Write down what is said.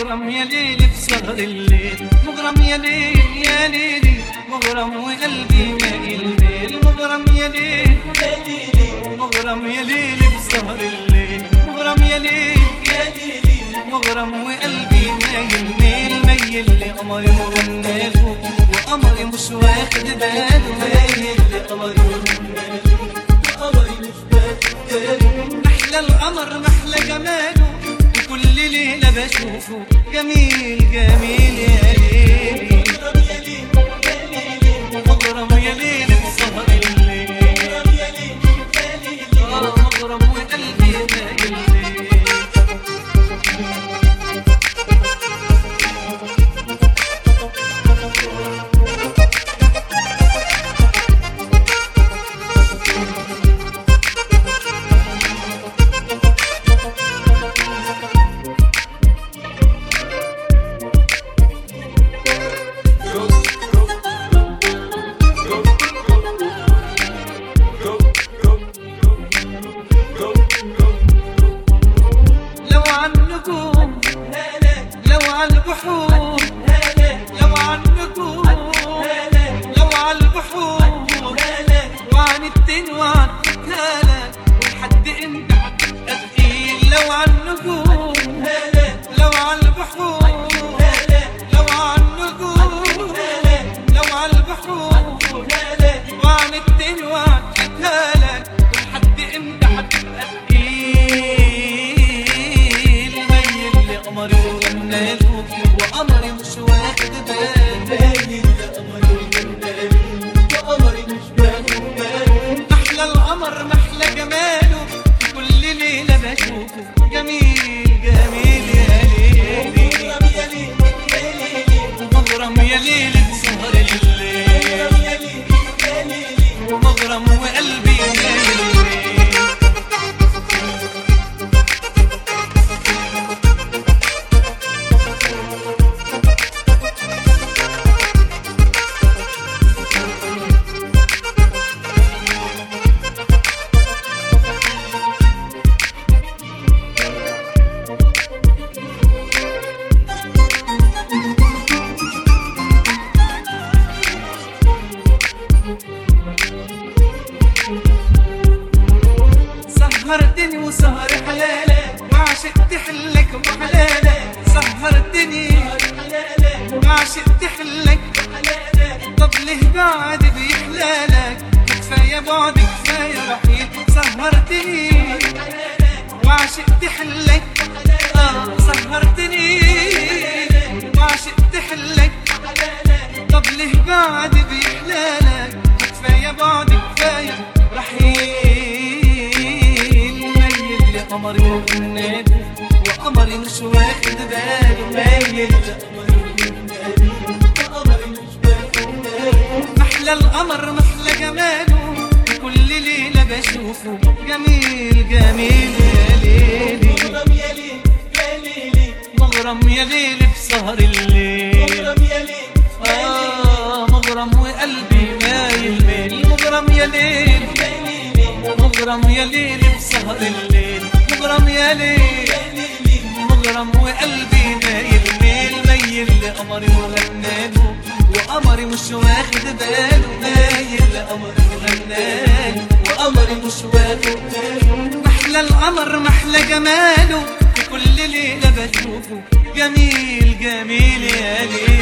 مغرم يا ليل بسهر الليل مغرم يا ليل يا ليلي مغرم وقلبي مايل ميل مغرم يا ليل يا ليلي مغرم يا ليل بسهر الليل مغرم يا ليل يا ليلي مغرم وقلبي مايل ميل ميل لقمري مغناله وقمري مش واخد باله مايل لقمري مغناله وقمري مش واخد باله محلى القمر محلى جماله وكل ليلة بشوفه جميل جميل يا ليلي مغرم يا ليل بسهر الليل آه مغرم وقلبي مايل ليل لو عنكم لو عالبحور لو عنكم لو عالبحور وعن التين وعن التالة ولحد امتى هتبقى تقيل لو عنكم لو عالبحور لو عنكم لو عالبحور وعن التين وعن التالة ولحد امتى هتبقى تقيل ميل لقمري وغناله وقمري مش واخد بالي محلى القمر محلى جماله في كل ليلة بشوفه جميل جميل يا ليلي مغرم يا ليل بسهر الليل مغرم وقلبي مايل ليل سهرتني وسهر حلالة وعشقت حلك وحلالة سهرتني وعشقت حلك طب ليه بعد بيحلالك كفاية بعد كفاية رحيل سهرتني وعشقت حلك آه سهرتني وعشقت حلك طب ليه بعد بيحلالك كفاية بعد كفاية رحيل ميل لقمري وغناته وقمري مش واخد باله ميل لقمري وغناته محلى القمر محلى جماله كل ليلة بشوفه جميل جميل يا ليلي مغرم يا ليل بسهر الليل آه مغرم وقلبي مايل ميل مغرم يا ليل مغرم يا ليل بسهر الليل مغرم يا ليل مغرم وقلبي مايل ميل ميل لقمري وغناله وقمري مش واخد باله مايل لقمري وغناله وقمري مش واخد باله محلى القمر محلى جماله في كل ليلة بشوفه جميل جميل يا ليل